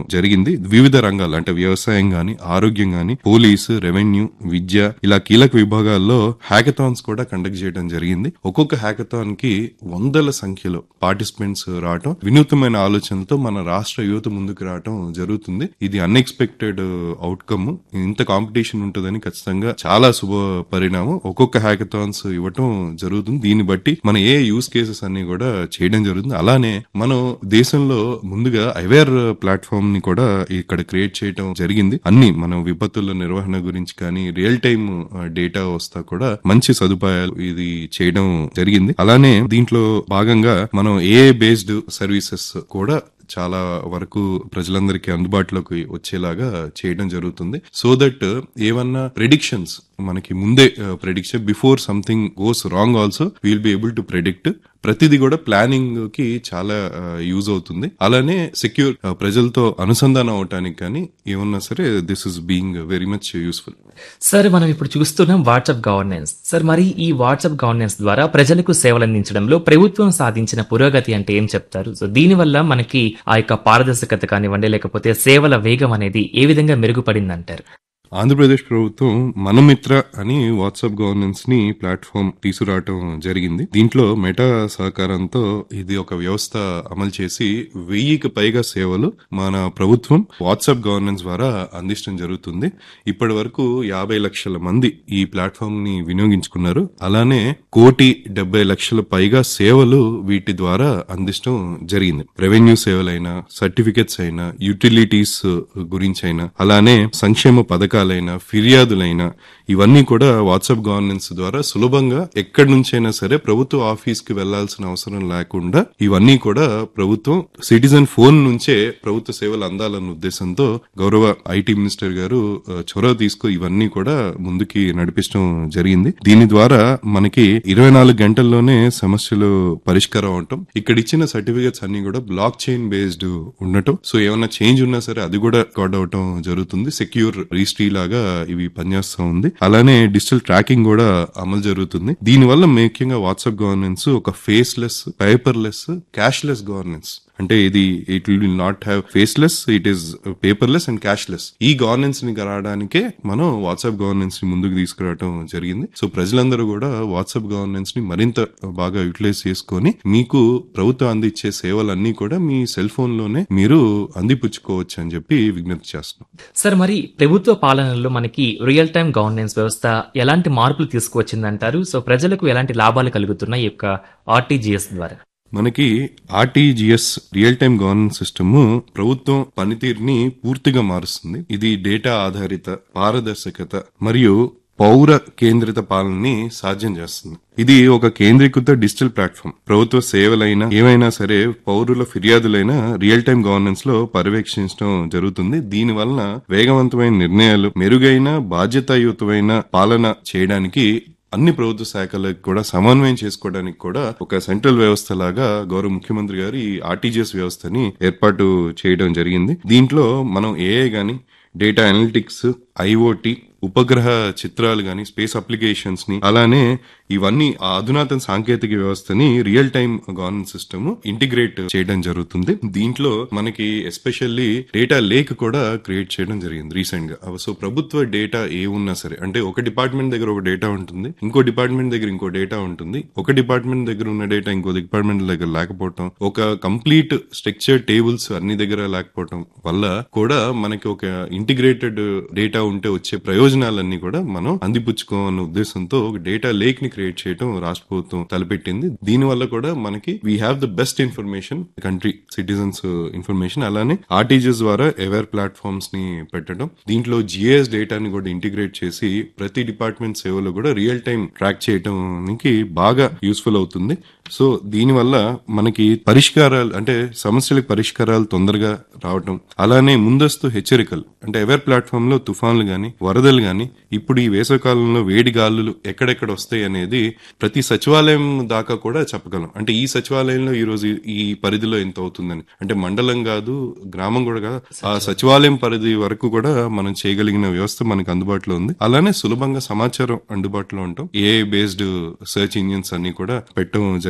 జరిగింది వివిధ రంగాలు అంటే వ్యవసాయం గాని ఆరోగ్యం గాని పోలీసు రెవెన్యూ విద్య ఇలా కీలక విభాగాల్లో హ్యాకథాన్స్ కూడా కండక్ట్ చేయడం జరిగింది ఒక్కొక్క హ్యాకథాన్ కి వందల సంఖ్యలో పార్టిసిపెంట్స్ రావటం వినూత్నమైన ఆలోచనలతో మన రాష్ట్ర యువత ముందుకు రావటం జరుగుతుంది ఇది అన్ఎక్స్పెక్టెడ్ అవుట్కమ్ ఇంత కాంపిటీషన్ ఉంటుందని ఖచ్చితంగా చాలా శుభ పరిణామం ఒక్కొక్క హ్యాకథాన్స్ ఇవ్వటం జరుగుతుంది దీన్ని బట్టి మన ఏ యూస్ కేసెస్ అన్ని కూడా చేయడం జరుగుతుంది అలానే మనం దేశంలో ముందుగా అవేర్ ప్లాట్ఫామ్ ని కూడా ఇక్కడ క్రియేట్ చేయడం జరిగింది అన్ని మనం విపత్తుల నిర్వహణ గురించి కానీ రియల్ టైమ్ డేటా వస్తా కూడా మంచి సదుపాయాలు ఇది చేయడం జరిగింది అలానే దీంట్లో భాగంగా మనం ఏ బేస్డ్ సర్వీసెస్ కూడా చాలా వరకు ప్రజలందరికీ అందుబాటులోకి వచ్చేలాగా చేయడం జరుగుతుంది సో దట్ ఏమన్నా ప్రెడిక్షన్స్ మనకి ముందే prediction before something goes wrong also will be able to predict ప్రతిదీ కూడా ప్లానింగ్ కి చాలా యూజ్ అవుతుంది అలానే సెక్యూర్ ప్రజలతో అనుసంధానం అవటానికి కానీ ఏమన్నా సరే this is being very much useful sir మనం ఇప్పుడు చూస్తున్నాం వాట్సాప్ గవర్నెన్స్ సార్ మరి ఈ వాట్సాప్ గవర్నెన్స్ ద్వారా ప్రజలకు సేవలు అందించడంలో ప్రభుత్వం సాధించిన పురోగతి అంటే ఏం చెప్తారు సో దీనివల్ల మనకి ఆ యొక్క పారదర్శకత కానివ్వండి లేకపోతే సేవల వేగం అనేది ఏ విధంగా మెరుగుపడింది అంటారు ఆంధ్రప్రదేశ్ ప్రభుత్వం మనమిత్ర అని వాట్సాప్ గవర్నెన్స్ ని ప్లాట్ఫామ్ తీసుకురావటం జరిగింది దీంట్లో మెటా సహకారంతో ఇది ఒక వ్యవస్థ అమలు చేసి వెయ్యికి పైగా సేవలు మన ప్రభుత్వం వాట్సాప్ గవర్నెన్స్ ద్వారా అందించడం జరుగుతుంది ఇప్పటి వరకు యాభై లక్షల మంది ఈ ప్లాట్ఫామ్ ని వినియోగించుకున్నారు అలానే కోటి డెబ్బై లక్షల పైగా సేవలు వీటి ద్వారా అందించడం జరిగింది రెవెన్యూ సేవలైనా సర్టిఫికెట్స్ అయినా యూటిలిటీస్ గురించి అయినా అలానే సంక్షేమ పథకాలైనా ఫిర్యాదులైనా ఇవన్నీ కూడా వాట్సాప్ గవర్నెన్స్ ద్వారా సులభంగా ఎక్కడి నుంచైనా సరే ప్రభుత్వ ఆఫీస్ కి వెళ్లాల్సిన అవసరం లేకుండా ఇవన్నీ కూడా ప్రభుత్వం సిటిజన్ ఫోన్ నుంచే ప్రభుత్వ సేవలు అందాలన్న ఉద్దేశంతో గౌరవ ఐటీ మినిస్టర్ గారు ఆ, చొరవ తీసుకు ఇవన్నీ కూడా ముందుకి నడిపించడం జరిగింది దీని ద్వారా మనకి ఇరవై నాలుగు గంటల్లోనే సమస్యలు పరిష్కారం అవటం ఇక్కడ ఇచ్చిన సర్టిఫికేట్స్ అన్ని కూడా బ్లాక్ చైన్ బేస్డ్ ఉండటం సో ఏమన్నా చేంజ్ ఉన్నా సరే అది కూడా రికార్డ్ అవటం జరుగుతుంది సెక్యూర్ రిజిస్ట్రీ లాగా ఇవి పనిచేస్తూ ఉంది అలానే డిజిటల్ ట్రాకింగ్ కూడా అమలు జరుగుతుంది దీని వల్ల ముఖ్యంగా వాట్సాప్ గవర్నెన్స్ ఒక ఫేస్లెస్ పేపర్లెస్ క్యాష్లెస్ గవర్నెన్స్ అంటే ఇది it will not have faceless it is paperless and cashless ఈ గవర్నెన్స్ ని రావడానికే మనం వాట్సాప్ గవర్నెన్స్ ని ముందుకు తీసుకురావడం జరిగింది సో ప్రజలందరూ కూడా వాట్సాప్ గవర్నెన్స్ ని మరింత బాగా యూటిలైజ్ చేసుకొని మీకు ప్రభుత్వం అందించే సేవలన్నీ కూడా మీ సెల్ ఫోన్ లోనే మీరు అందిపుచ్చుకోవచ్చు అని చెప్పి విజ్ఞప్తి చేస్తున్నాం సార్ మరి ప్రభుత్వ పాలనలో మనకి రియల్ టైం గవర్నెన్స్ వ్యవస్థ ఎలాంటి మార్పులు తీసుకువచ్చిందంటారు సో ప్రజలకు ఎలాంటి లాభాలు కలుగుతున్నాయి ఈ యొక్క ఆర్టీజీఎస్ ద్వారా మనకి RTGS real time governance system ప్రభుత్వం పనితీరుని పూర్తిగా మారుస్తుంది ఇది డేటా ఆధారిత పారదర్శకత మరియు పౌర కేంద్రిత పాలనని సాధ్యం చేస్తుంది ఇది ఒక కేంద్రీకృత డిజిటల్ ప్లాట్ఫామ్ ప్రభుత్వ సేవలైనా ఏవైనా సరే పౌరుల ఫిర్యాదులైనా రియల్ టైం గవర్నెన్స్ లో పర్యవేక్షించడం జరుగుతుంది దీని వలన వేగవంతమైన నిర్ణయాలు మెరుగైన బాధ్యతాయుతమైన పాలన చేయడానికి అన్ని ప్రభుత్వ శాఖలకు కూడా సమన్వయం చేసుకోవడానికి కూడా ఒక సెంట్రల్ వ్యవస్థ లాగా గౌరవ ముఖ్యమంత్రి గారు ఈ ఆర్టీజీఎస్ వ్యవస్థని ఏర్పాటు చేయడం జరిగింది దీంట్లో మనం ఏఐ గాని డేటా అనలిటిక్స్ ఐఓటి ఉపగ్రహ చిత్రాలు గాని స్పేస్ అప్లికేషన్స్ ని అలానే ఇవన్నీ ఆ అధునాతన సాంకేతిక వ్యవస్థని real time governance system integrate చేయడం జరుగుతుంది దీంట్లో మనకి ఎస్పెషల్లీ డేటా లేక్ కూడా క్రియేట్ చేయడం జరిగింది రీసెంట్ గా సో ప్రభుత్వ డేటా ఏ ఉన్నా సరే అంటే ఒక డిపార్ట్మెంట్ దగ్గర ఒక డేటా ఉంటుంది ఇంకో డిపార్ట్మెంట్ దగ్గర ఇంకో డేటా ఉంటుంది ఒక డిపార్ట్మెంట్ దగ్గర ఉన్న డేటా ఇంకో డిపార్ట్మెంట్ దగ్గర లేకపోవటం ఒక కంప్లీట్ స్ట్రక్చర్ టేబుల్స్ అన్ని దగ్గర లేకపోవటం వల్ల కూడా మనకి ఒక ఇంటిగ్రేటెడ్ డేటా ఉంటే వచ్చే ప్రయోజనాలన్నీ కూడా మనం అందిపుచ్చుకోవాలన్న ఉద్దేశంతో ఒక డేటా లేక్ ని క్రియేట్ చేయడం రాష్ట్ర ప్రభుత్వం తలపెట్టింది దీని వల్ల కూడా మనకి we have the best information country citizens information అలానే ఆర్టీజీఎస్ ద్వారా అవేర్ ప్లాట్ఫామ్స్ ని పెట్టడం దీంట్లో జిఎస్ డేటాని కూడా ఇంటిగ్రేట్ చేసి ప్రతి డిపార్ట్మెంట్ సేవలో కూడా రియల్ టైం ట్రాక్ చేయడానికి బాగా యూస్ఫుల్ అవుతుంది సో దీనివల్ల మనకి పరిష్కారాలు అంటే సమస్యలకు పరిష్కారాలు తొందరగా రావటం అలానే ముందస్తు హెచ్చరికలు అంటే ఎవర్ ప్లాట్ఫామ్ లో తుఫాన్లు గాని వరదలు గాని ఇప్పుడు ఈ వేసవకాలంలో వేడి గాలులు ఎక్కడెక్కడ వస్తాయి అనేది ప్రతి సచివాలయం దాకా కూడా చెప్పగలం అంటే ఈ సచివాలయంలో ఈ రోజు ఈ పరిధిలో ఎంత అవుతుందని అంటే మండలం కాదు గ్రామం కూడా కాదు ఆ సచివాలయం పరిధి వరకు కూడా మనం చేయగలిగిన వ్యవస్థ మనకు అందుబాటులో ఉంది అలానే సులభంగా సమాచారం అందుబాటులో ఉంటాం ఏఐ బేస్డ్ సెర్చ్ ఇంజిన్స్ అన్ని కూడా పెట్టడం జరిగింది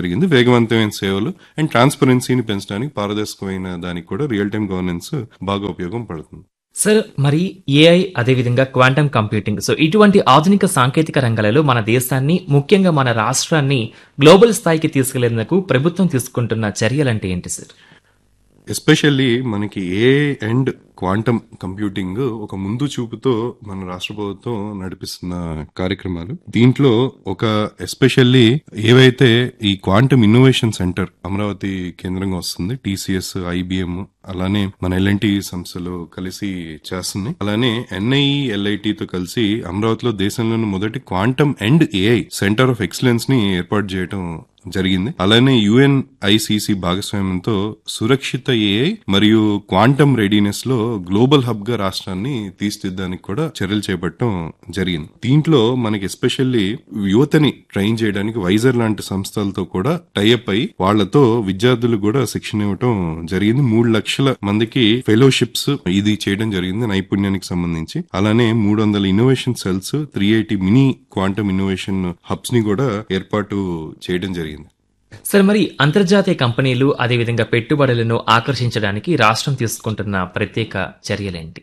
జరిగింది వేగవంతమైన సేవలు అండ్ ట్రాన్స్పరెన్సీని పెంచడానికి పారదర్శకమైన దానికి కూడా రియల్ టైం గవర్నెన్స్ బాగా ఉపయోగం పడుతుంది సార్ మరి ఏఐ అదేవిధంగా క్వాంటమ్ కంప్యూటింగ్ సో ఇటువంటి ఆధునిక సాంకేతిక రంగాలలో మన దేశాన్ని ముఖ్యంగా మన రాష్ట్రాన్ని గ్లోబల్ స్థాయికి తీసుకెళ్లేందుకు ప్రభుత్వం తీసుకుంటున్న చర్యలంటే ఏంటి సార్ ఎస్పెషల్లీ మనకి ఏ అండ్ క్వాంటమ్ కంప్యూటింగ్ ఒక ముందు చూపుతో మన రాష్ట్ర ప్రభుత్వం నడిపిస్తున్న కార్యక్రమాలు దీంట్లో ఒక ఎస్పెషల్లీ ఏవైతే ఈ క్వాంటమ్ ఇన్నోవేషన్ సెంటర్ అమరావతి కేంద్రంగా వస్తుంది టీసీఎస్ ఐబిఎం అలానే మన ఎల్ఎన్టీ సంస్థలు కలిసి చేస్తుంది అలానే ఎన్ఐఈ ఎల్ఐటి తో కలిసి అమరావతిలో దేశంలోని మొదటి quantum and AI centre of excellence ని ఏర్పాటు చేయడం జరిగింది అలానే యుఎన్ ఐసిసి భాగస్వామ్యంతో సురక్షిత ఏఐ మరియు క్వాంటమ్ రెడీనెస్ లో గ్లోబల్ హబ్ గా రాష్ట్రాన్ని తీర్చిదిద్దడానికి కూడా చర్యలు చేపట్టడం జరిగింది దీంట్లో మనకి ఎస్పెషల్లీ యువతని ట్రైన్ చేయడానికి వైజర్ లాంటి సంస్థలతో కూడా టైఅప్ అయి వాళ్లతో విద్యార్థులు కూడా శిక్షణ ఇవ్వటం జరిగింది మూడు లక్షల మందికి ఫెలోషిప్స్ ఇది చేయడం జరిగింది నైపుణ్యానికి సంబంధించి అలానే మూడు వందల innovation cells three eighty mini quantum innovation hubs ని కూడా ఏర్పాటు చేయడం జరిగింది సార్ మరి అంతర్జాతీయ కంపెనీలు అదేవిధంగా పెట్టుబడులను ఆకర్షించడానికి రాష్ట్రం తీసుకుంటున్న ప్రత్యేక చర్యలేంటి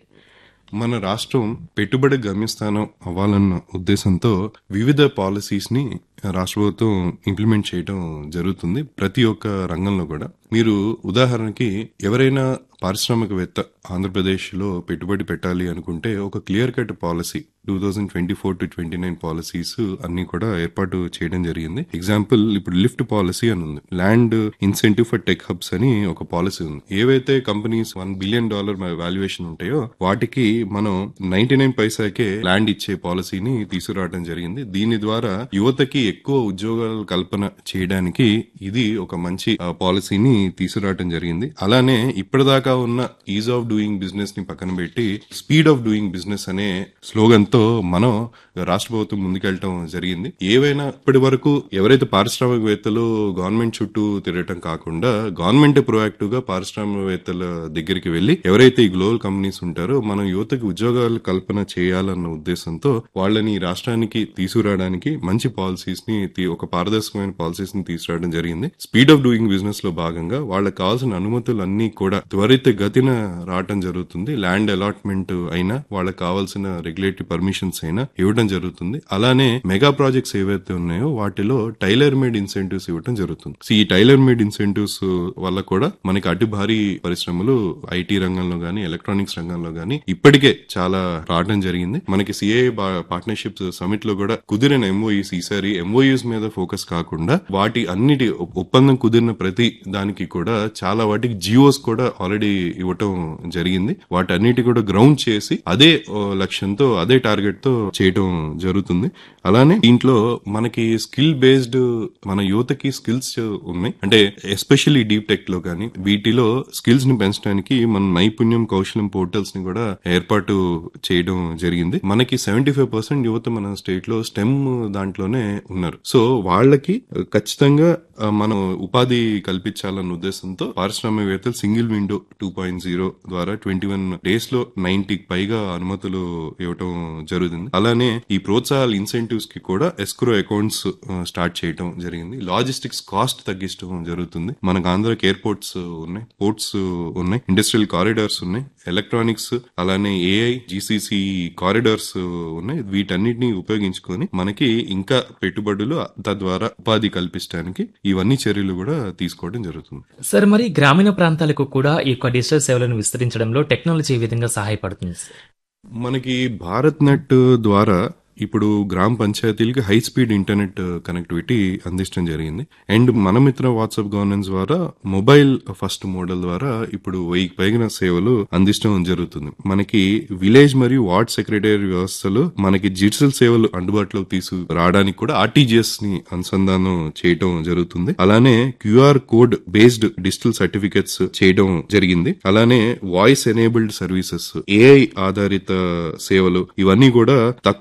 మన రాష్ట్రం పెట్టుబడి గమ్యస్థానం అవ్వాలన్న ఉద్దేశంతో వివిధ పాలసీస్ ని రాష్ట్ర ప్రభుత్వం ఇంప్లిమెంట్ చేయడం జరుగుతుంది ప్రతి ఒక్క రంగంలో కూడా మీరు ఉదాహరణకి ఎవరైనా పారిశ్రామికవేత్త ఆంధ్రప్రదేశ్ లో పెట్టుబడి పెట్టాలి అనుకుంటే ఒక clear cut policy two thousand twenty four to twenty nine policies అన్ని కూడా ఏర్పాటు చేయడం జరిగింది ఎగ్జాంపుల్ ఇప్పుడు లిఫ్ట్ పాలసీ అని ఉంది land incentive for tech hubs అని ఒక పాలసీ ఉంది ఏవైతే companies one billion dollar valuation ఉంటాయో వాటికి మనం నైన్టీ నైన్ పైసాకే ల్యాండ్ ఇచ్చే పాలసీని తీసుకురావడం జరిగింది దీని ద్వారా యువతకి ఎక్కువ ఉద్యోగాల కల్పన చేయడానికి ఇది ఒక మంచి ఆ, పాలసీని తీసుకురావడం జరిగింది అలానే ఇప్పటిదాకా ఉన్న ఈజ్ ఆఫ్ డూయింగ్ బిజినెస్ ని పక్కన పెట్టి స్పీడ్ ఆఫ్ డూయింగ్ బిజినెస్ అనే స్లోగన్ తో మనం రాష్ట్ర ప్రభుత్వం ముందుకెళ్ళటం జరిగింది ఏవైనా ఇప్పటి వరకు ఎవరైతే పారిశ్రామికవేత్తలు గవర్నమెంట్ చుట్టూ తిరగటం కాకుండా గవర్నమెంట్ ప్రొయాక్టివ్ గా పారిశ్రామికవేత్తల దగ్గరికి వెళ్లి ఎవరైతే ఈ గ్లోబల్ కంపెనీస్ ఉంటారో మనం యువతకి ఉద్యోగాలు కల్పన చేయాలన్న ఉద్దేశంతో వాళ్ళని ఈ రాష్ట్రానికి తీసుకురావడానికి మంచి పాలసీస్ ని తీ- ఒక పారదర్శకమైన పాలసీస్ ని తీసుకురావడం జరిగింది స్పీడ్ ఆఫ్ డూయింగ్ బిజినెస్ లో భాగంగా వాళ్ళకి కావాల్సిన అనుమతులు అన్ని కూడా త్వరిత గతిన రావటం జరుగుతుంది ల్యాండ్ అలాట్మెంట్ అయినా వాళ్ళకి కావాల్సిన రెగ్యులేటరీ పర్మిషన్స్ అయినా ఇవ్వడం జరుగుతుంది అలానే మెగా ప్రాజెక్ట్స్ ఏవైతే ఉన్నాయో వాటిలో టైలర్ మేడ్ ఇన్సెంటివ్స్ ఇవ్వడం జరుగుతుంది సో ఈ టైలర్ మేడ్ ఇన్సెంటివ్స్ వల్ల కూడా మనకి అటు భారీ పరిశ్రమలు ఐటీ రంగంలో గానీ ఎలక్ట్రానిక్స్ రంగంలో గానీ ఇప్పటికే చాలా రావడం జరిగింది మనకి సిఏ పార్ట్నర్షిప్స్ సమిట్ లో కూడా కుదిరిన ఎంఓఈస్ ఈసారి ఎంఓయూస్ మీద ఫోకస్ కాకుండా వాటి అన్నిటి ఒప్- ఒప్పందం కుదిరిన ప్రతి దానికి కూడా చాలా వాటికి జియోస్ కూడా ఆల్రెడీ ఇవ్వటం జరిగింది వాటన్నిటి కూడా గ్రౌండ్ చేసి అదే ఓ, లక్ష్యంతో అదే టార్గెట్ తో చేయటం జరుగుతుంది అలానే దీంట్లో మనకి స్కిల్ బేస్డ్ మన యువతకి స్కిల్స్ ఉన్నాయి అంటే ఎస్పెషల్లీ డీప్ టెక్ లో కానీ వీటిలో స్కిల్స్ ని పెంచడానికి మన నైపుణ్యం కౌశలం పోర్టల్స్ ని కూడా ఏర్పాటు చేయడం జరిగింది మనకి సెవెంటీ ఫైవ్ పర్సెంట్ యువత మన స్టేట్ లో స్టెమ్ దాంట్లోనే ఉన్నారు సో వాళ్ళకి ఖచ్చితంగా ఆ, మనం ఉపాధి కల్పించాలన్న ఉద్దేశంతో పారిశ్రామికవేత్తలు single window two point zero ద్వారా ట్వంటీ వన్ డేస్ లో నైన్టీ పైగా అనుమతులు ఇవ్వటం జరుగుతుంది అలానే ఈ ప్రోత్సాహాల ఇన్సెంటివ్స్ కి కూడా ఎస్క్రో అకౌంట్స్ స్టార్ట్ చేయటం జరిగింది లాజిస్టిక్స్ కాస్ట్ తగ్గించడం జరుగుతుంది మనకు ఆంధ్రకి ఎయిర్పోర్ట్స్ ఉన్నాయి పోర్ట్స్ ఉన్నాయి ఇండస్ట్రియల్ కారిడార్స్ ఉన్నాయి ఎలక్ట్రానిక్స్ అలానే ఏఐ జీసీసీ కారిడార్స్ ఉన్నాయి వీటన్నిటిని ఉపయోగించుకొని మనకి ఇంకా పెట్టుబడులు తద్వారా ఉపాధి కల్పించడానికి ఇవన్నీ చర్యలు కూడా తీసుకోవడం జరుగుతుంది సార్ మరి గ్రామీణ ప్రాంతాలకు కూడా ఈ యొక్క డిజిటల్ సేవలను విస్తరించడంలో టెక్నాలజీ ఏ విధంగా సహాయపడుతుంది సార్ మనకి భారత్ నెట్ ద్వారా ఇప్పుడు గ్రామ పంచాయతీలకి హై స్పీడ్ ఇంటర్నెట్ కనెక్టివిటీ అందించడం జరిగింది అండ్ మన మిత్ర వాట్సాప్ గవర్నెన్స్ ద్వారా మొబైల్ ఫస్ట్ మోడల్ ద్వారా ఇప్పుడు వెయ్యి పైన సేవలు అందించడం జరుగుతుంది మనకి విలేజ్ మరియు వార్డ్ సెక్రటరీ వ్యవస్థలు మనకి డిజిటల్ సేవలు అందుబాటులోకి తీసుకు రావడానికి కూడా ఆర్టీజీఎస్ ని అనుసంధానం చేయడం జరుగుతుంది అలానే QR code based digital certificates చేయడం జరిగింది అలానే వాయిస్ ఎనేబుల్డ్ సర్వీసెస్ ఏఐ ఆధారిత సేవలు ఇవన్నీ కూడా తక్కువ చదువుకున్న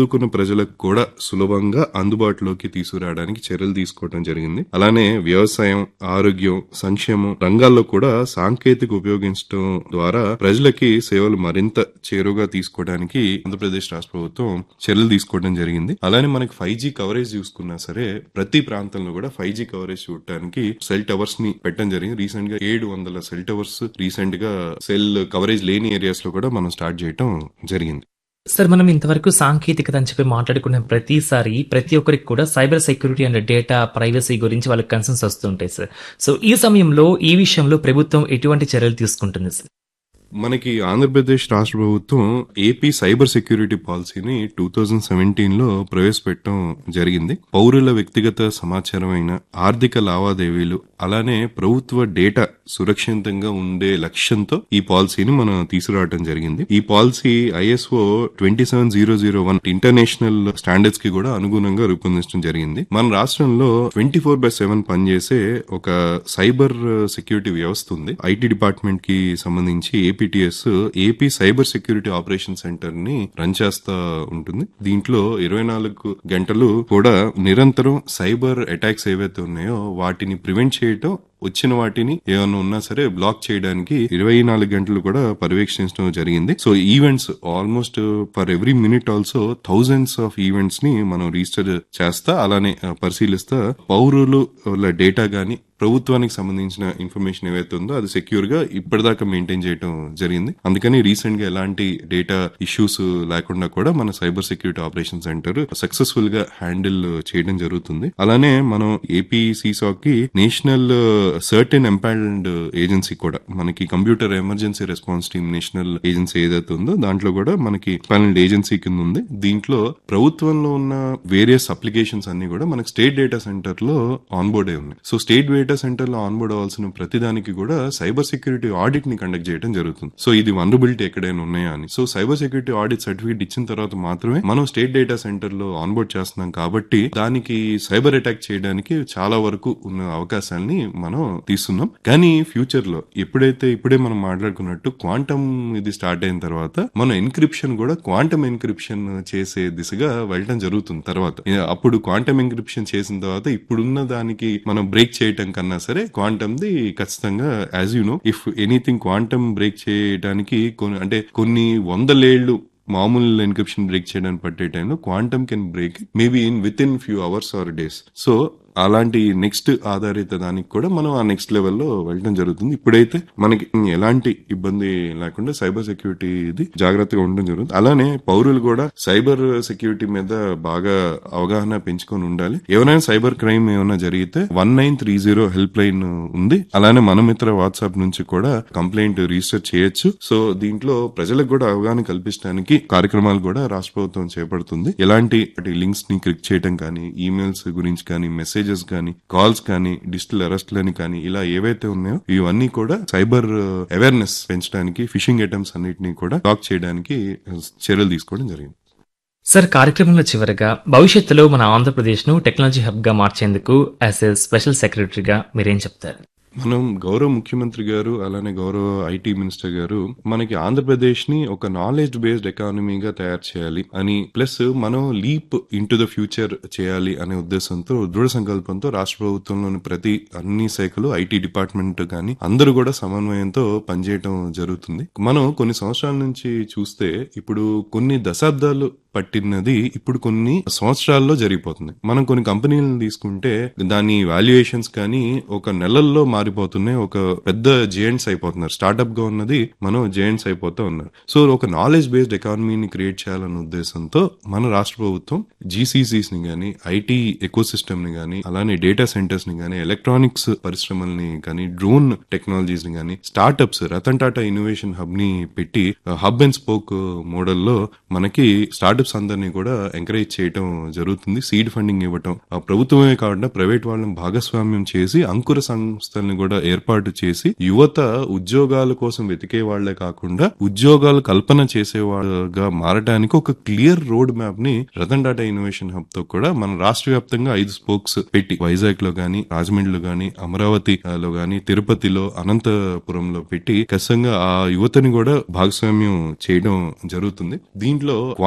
చదువుకున్న ప్రజలకు కూడా సులభంగా అందుబాటులోకి తీసుకురావడానికి చర్యలు తీసుకోవడం జరిగింది అలానే వ్యవసాయం ఆరోగ్యం సంక్షేమం రంగాల్లో కూడా సాంకేతిక ఉపయోగించడం ద్వారా ప్రజలకి సేవలు మరింత చేరువుగా తీసుకోవడానికి ఆంధ్రప్రదేశ్ రాష్ట్ర ప్రభుత్వం చర్యలు తీసుకోవడం జరిగింది అలానే మనకి ఫైవ్ జీ కవరేజ్ చూసుకున్నా సరే ప్రతి ప్రాంతంలో కూడా ఫైవ్ జీ కవరేజ్ చూడటానికి సెల్ టవర్స్ ని పెట్టడం జరిగింది రీసెంట్ గా ఏడు వందల సెల్ టవర్స్ రీసెంట్ గా సెల్ కవరేజ్ లేని ఏరియాస్ లో కూడా మనం స్టార్ట్ చేయడం జరిగింది సార్ మనం ఇంతవరకు సాంకేతికత అని చెప్పి మాట్లాడుకున్న ప్రతిసారి ప్రతి ఒక్కరికి కూడా cyber security and data privacy గురించి వాళ్ళకి కన్సర్న్స్ వస్తుంటాయి సార్ సో ఈ సమయంలో ఈ విషయంలో ప్రభుత్వం ఎటువంటి చర్యలు తీసుకుంటుంది సార్ మనకి ఆంధ్రప్రదేశ్ రాష్ట్ర ప్రభుత్వం ఏపీ సైబర్ సెక్యూరిటీ పాలసీని టూ థౌజండ్ సెవెంటీన్ లో ప్రవేశపెట్టడం జరిగింది పౌరుల వ్యక్తిగత సమాచారం అయిన ఆర్థిక లావాదేవీలు అలానే ప్రభుత్వ డేటా సురక్షితంగా ఉండే లక్ష్యంతో ఈ పాలసీని మనం తీసుకురావడం జరిగింది ఈ policy ISO twenty seven zero zero one international standards కి కూడా అనుగుణంగా రూపొందించడం జరిగింది మన రాష్ట్రంలో ట్వంటీ ఫోర్ బై సెవెన్ పనిచేసే ఒక సైబర్ సెక్యూరిటీ వ్యవస్థ ఉంది ఐటీ డిపార్ట్మెంట్ కి సంబంధించి APTS AP cyber security operation centre ని రన్ చేస్తా ఉంటుంది దీంట్లో ఇరవై నాలుగు గంటలు కూడా నిరంతరం సైబర్ అటాక్స్ ఏవైతే ఉన్నాయో వాటిని ప్రివెంట్ చేయటం వచ్చిన వాటిని ఏమైనా ఉన్నా సరే బ్లాక్ చేయడానికి ఇరవై నాలుగు గంటలు కూడా పర్యవేక్షించడం జరిగింది so events almost for every minute also thousands of events ని మనం రిజిస్టర్ చేస్తా అలానే ఆ, పరిశీలిస్తా పౌరులు వాళ్ళ డేటా గాని ప్రభుత్వానికి సంబంధించిన ఇన్ఫర్మేషన్ ఏవైతే ఉందో అది సెక్యూర్ గా ఇప్పటిదాకా మెయింటైన్ చేయడం జరిగింది అందుకని రీసెంట్ గా ఎలాంటి డేటా ఇష్యూస్ లేకుండా కూడా మన cyber security operation centre successful గా హ్యాండిల్ చేయడం జరుగుతుంది అలానే మనం ఏపీ సీసాక్ కి నేషనల్ సర్టెన్ ఎంపాల్డ్ ఏజెన్సీ కూడా మనకి computer emergency response team national agency ఏదైతే ఉందో దాంట్లో కూడా మనకి ఎంపాల్డ్ ఏజెన్సీ కింద ఉంది దీంట్లో ప్రభుత్వంలో ఉన్న వేరియస్ అప్లికేషన్స్ అన్ని కూడా మనకి స్టేట్ డేటా సెంటర్ లో ఆన్బోర్డ్ అయి ఉన్నాయి సో స్టేట్ డేటా సెంటర్ లో ఆన్బోర్డ్ అవ్వాల్సిన ప్రతిదానికి కూడా సైబర్ సెక్యూరిటీ ఆడిట్ ని కండక్ట్ చేయడం జరుగుతుంది సో ఇది వనరబిలిటీ ఎక్కడైనా ఉన్నాయా అని so cyber security audit certificate ఇచ్చిన తర్వాత మాత్రమే మనం స్టేట్ డేటా సెంటర్ లో ఆన్బోర్డ్ చేస్తున్నాం కాబట్టి దానికి సైబర్ అటాక్ చేయడానికి చాలా వరకు ఉన్న అవకాశాలని మనం తీస్తున్నాం కానీ ఫ్యూచర్ లో ఎప్పుడైతే ఇప్పుడే మనం మాట్లాడుకున్నట్టు క్వాంటమ్ ఇది స్టార్ట్ అయిన తర్వాత మనం ఎన్క్రిప్షన్ కూడా క్వాంటమ్ ఎన్క్రిప్షన్ చేసే దిశగా వెళ్ళడం జరుగుతుంది తర్వాత ఏ- అప్పుడు క్వాంటమ్ ఎన్క్రిప్షన్ చేసిన తర్వాత ఇప్పుడున్న దానికి మనం బ్రేక్ చేయటం కన్నా సరే క్వాంటమ్ ది ఖచ్చితంగా as you know if anything quantum break చేయడానికి కొన్ని అంటే కొన్ని వందలేళ్లు మామూలు ఎన్క్రిప్షన్ బ్రేక్ చేయడానికి పట్టే టైంలో quantum can break maybe in with in few hours or days so అలాంటి నెక్స్ట్ ఆధారిత దానికి కూడా మనం ఆ నెక్స్ట్ లెవెల్లో వెళ్ళడం జరుగుతుంది ఇప్పుడైతే మనకి ఎలాంటి ఇబ్బంది లేకుండా సైబర్ సెక్యూరిటీ ఇది జాగ్రత్తగా ఉండడం జరుగుతుంది అలానే పౌరులు కూడా సైబర్ సెక్యూరిటీ మీద బాగా అవగాహన పెంచుకొని ఉండాలి ఎవరైనా సైబర్ క్రైమ్ ఏమైనా జరిగితే one nine three zero help line ఉంది అలానే మన మిత్ర వాట్సాప్ నుంచి కూడా కంప్లైంట్ రిజిస్టర్ చేయొచ్చు సో దీంట్లో ప్రజలకు కూడా అవగాహన కల్పించడానికి కార్యక్రమాలు కూడా రాష్ట్ర ప్రభుత్వం చేపడుతుంది ఎలాంటి లింక్స్ ని క్లిక్ చేయడం కానీ ఈమెయిల్స్ గురించి కానీ మెసేజెస్ కానీ కాల్స్ కానీ డిజిటల్ అరెస్ట్లని కానీ ఇలా ఏవైతే ఉన్నాయో ఇవన్నీ కూడా సైబర్ అవేర్నెస్ పెంచడానికి ఫిషింగ్ ఐటమ్స్ అన్నిటిని కూడా లాక్ చేయడానికి చర్యలు తీసుకోవడం జరిగింది సార్ కార్యక్రమంలో చివరగా భవిష్యత్తులో మన ఆంధ్రప్రదేశ్ ను టెక్నాలజీ హబ్ గా మార్చేందుకు యాజ్ ఎ స్పెషల్ సెక్రటరీగా మీరేం చెప్తారు మనం గౌరవ ముఖ్యమంత్రి గారు అలానే గౌరవ ఐటీ మినిస్టర్ గారు మనకి ఆంధ్రప్రదేశ్ ని ఒక నాలెడ్జ్ బేస్డ్ ఎకానమీగా తయారు చేయాలి అని ప్లస్ మనం లీప్ ఇంటూ ద ఫ్యూచర్ చేయాలి అనే ఉద్దేశంతో దృఢ సంకల్పంతో రాష్ట్ర ప్రభుత్వంలోని ప్రతి అన్ని శాఖలు ఐటీ డిపార్ట్మెంట్ కానీ అందరూ కూడా సమన్వయంతో పనిచేయటం జరుగుతుంది మనం కొన్ని సంవత్సరాల నుంచి చూస్తే ఇప్పుడు కొన్ని దశాబ్దాలు పట్టినది ఇప్పుడు కొన్ని సంవత్సరాల్లో జరిగిపోతుంది మనం కొన్ని కంపెనీలను తీసుకుంటే దాని వాల్యుయేషన్స్ కానీ ఒక నెలల్లో మారిపోతున్నాయి ఒక పెద్ద జేఎంట్స్ అయిపోతున్నారు స్టార్ట్అప్ గా ఉన్నది మనం జేఎంట్స్ అయిపోతూ ఉన్నారు సో ఒక నాలెడ్జ్ బేస్డ్ ఎకానమీని క్రియేట్ చేయాలన్న ఉద్దేశంతో మన రాష్ట్ర ప్రభుత్వం జీసీసీస్ ని గానీ ఐటీ ఎకో సిస్టమ్ ని గానీ అలానే డేటా సెంటర్స్ ని గానీ ఎలక్ట్రానిక్స్ పరిశ్రమల్ని కానీ డ్రోన్ టెక్నాలజీస్ ని గానీ startups Ratan Tata innovation hub ని పెట్టి హబ్ అండ్ స్పోక్ మోడల్లో మనకి స్టార్ట్అప్స్ అందరినీ కూడా ఎంకరేజ్ చేయటం జరుగుతుంది సీడ్ ఫండింగ్ ఇవ్వటం ఆ ప్రభుత్వమే కాకుండా ప్రైవేట్ వాళ్ళని భాగస్వామ్యం చేసి అంకుర సంస్థల్ని కూడా ఏర్పాటు చేసి యువత ఉద్యోగాల కోసం వెతికే వాళ్లే కాకుండా ఉద్యోగాలు కల్పన చేసే వాళ్ళగా మారడానికి ఒక క్లియర్ రోడ్ మ్యాప్ ని రతన్ టాటా ఇన్నోవేషన్ హబ్ తో కూడా మన రాష్ట్ర వ్యాప్తంగా ఐదు స్పోక్స్ పెట్టి వైజాగ్ లో గానీ రాజమండ్రిలో గానీ అమరావతి ఆ, లో గానీ తిరుపతిలో అనంతపురంలో పెట్టి ఖచ్చితంగా ఆ యువతని కూడా భాగస్వామ్యం చేయడం జరుగుతుంది దీంట్లో క్వాంటమ్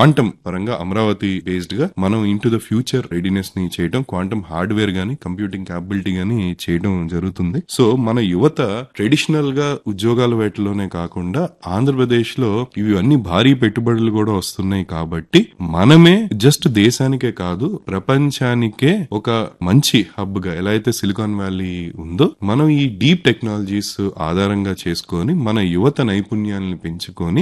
పరంగా అమరావతి బేస్డ్ గా మనం ఇంటూ ద ఫ్యూచర్ రెడీనెస్ ని చేయడం క్వాంటమ్ హార్డ్వేర్ గానీ కంప్యూటింగ్ క్యాపబిలిటీ గానీ చేయడం జరుగుతుంది సో మన యువత ట్రెడిషనల్ గా ఉద్యోగాల వేటలోనే కాకుండా ఆంధ్రప్రదేశ్ లో ఇవి అన్ని భారీ పెట్టుబడులు కూడా వస్తున్నాయి కాబట్టి మనమే జస్ట్ దేశానికే కాదు ప్రపంచానికే ఒక మంచి హబ్ గా ఎలా అయితే సిలికాన్ వ్యాలీ ఉందో మనం ఈ డీప్ టెక్నాలజీస్ ఆధారంగా చేసుకొని మన యువత నైపుణ్యాలను పెంచుకొని